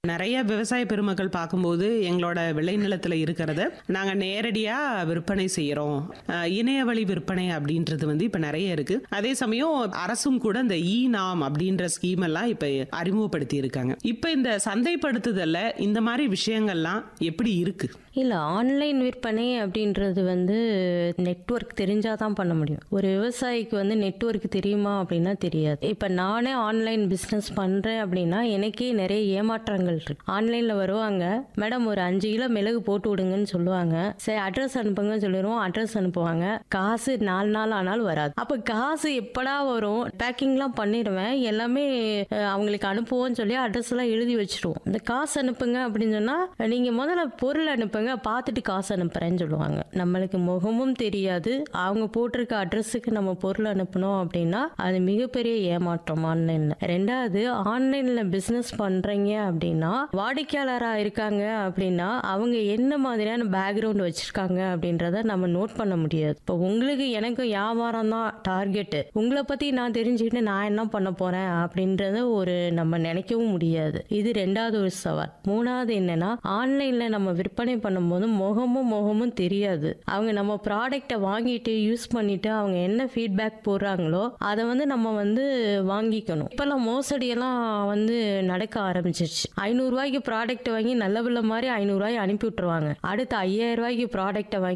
நிறைய விவசாய பெருமக்கள் பார்க்கும்போது எங்களோட விளைநிலத்துல இருக்கிறத நாங்க நேரடியா விற்பனை செய்யறோம் அஹ், இணைய வழி விற்பனை அப்படின்றது வந்து இப்ப நிறைய இருக்கு அதே சமயம் அரசும் கூட இந்த இ நாம் அப்படின்ற ஸ்கீம் எல்லாம் இப்ப அறிமுகப்படுத்தி இருக்காங்க இப்ப இந்த சந்தைப்படுத்துதல்ல இந்த மாதிரி விஷயங்கள்லாம் எப்படி இருக்கு இல்லை ஆன்லைன் விற்பனை அப்படின்றது வந்து நெட்வொர்க் தெரிஞ்சால் தான் பண்ண முடியும் ஒரு விவசாயிக்கு வந்து நெட்வொர்க் தெரியுமா அப்படின்னா தெரியாது இப்போ நானே ஆன்லைன் பிஸ்னஸ் பண்ணுறேன் அப்படின்னா எனக்கே நிறைய ஏமாற்றங்கள் இருக்கு ஆன்லைனில் வருவாங்க மேடம் ஒரு அஞ்சு கிலோ மிளகு போட்டு விடுங்கன்னு சொல்லுவாங்க சரி அட்ரஸ் அனுப்புங்கன்னு சொல்லிடுவோம் அட்ரஸ் அனுப்புவாங்க காசு நாலு நாள் ஆனாலும் வராது அப்போ காசு எப்படா வரும் பேக்கிங்லாம் பண்ணிடுவேன் எல்லாமே அஹ், அவங்களுக்கு அனுப்புவோம்னு சொல்லி அட்ரஸ் எல்லாம் எழுதி வச்சிருவோம் இந்த காசு அனுப்புங்க அப்படின்னு சொன்னா நீங்க முதல்ல பொருள் அனுப்புங்க பார்த்துட்டு காசு அனுப்புறேன்னு சொல்லுவாங்க நம்மளுக்கு முகமும் தெரியாது அவங்க போட்டிருக்க அட்ரஸுக்கு நம்ம பொருள் அனுப்பணும் அப்படின்னா அது மிகப்பெரிய ஏமாற்றம் ஆன்லைன்ல ரெண்டாவது ஆன்லைன்ல பிசினஸ் பண்றீங்க அப்படின்னா வாடிக்கையாளரா இருக்காங்க அப்படின்னா அவங்க என்ன மாதிரியான பேக்ரவுண்ட் வச்சிருக்காங்க அப்படின்றத நம்ம நோட் பண்ண முடியாது இப்போ உங்களுக்கு எனக்கு வியாபாரம் தான் டார்கெட் உங்களை பத்தி நான் தெரிஞ்சுக்கிட்டு நான் என்ன பண்ண போறேன் அப்படின்றத ஒரு நம்ம நினைக்கவும் முடியாது இது ரெண்டாவது ஒரு சவால் மூணாவது என்னன்னா ஆன்லைன்ல நம்ம விற்பனை பண்ணும்போது முகமும் முகமும் தெரியாது அவங்க நம்ம ப்ராடக்டை வாங்கிட்டு யூஸ் பண்ணிட்டு அவங்க என்ன ஃபீட்பேக் போடுறாங்களோ அதை வந்து நம்ம வந்து வாங்கிக்கணும் இப்பெல்லாம் மோசடியெல்லாம் வந்து நடக்க ஆரம்பிச்சிருச்சு ஐநூறுரூவாய்க்கு ப்ராடக்ட் வாங்கி நல்ல பிள்ளை மாதிரி ஐநூறுரூவாய் அனுப்பி விட்டுருவாங்க அடுத்து ஐயாயிரம் ரூபாய்க்கு ப்ராடக்ட்டை வாங்கி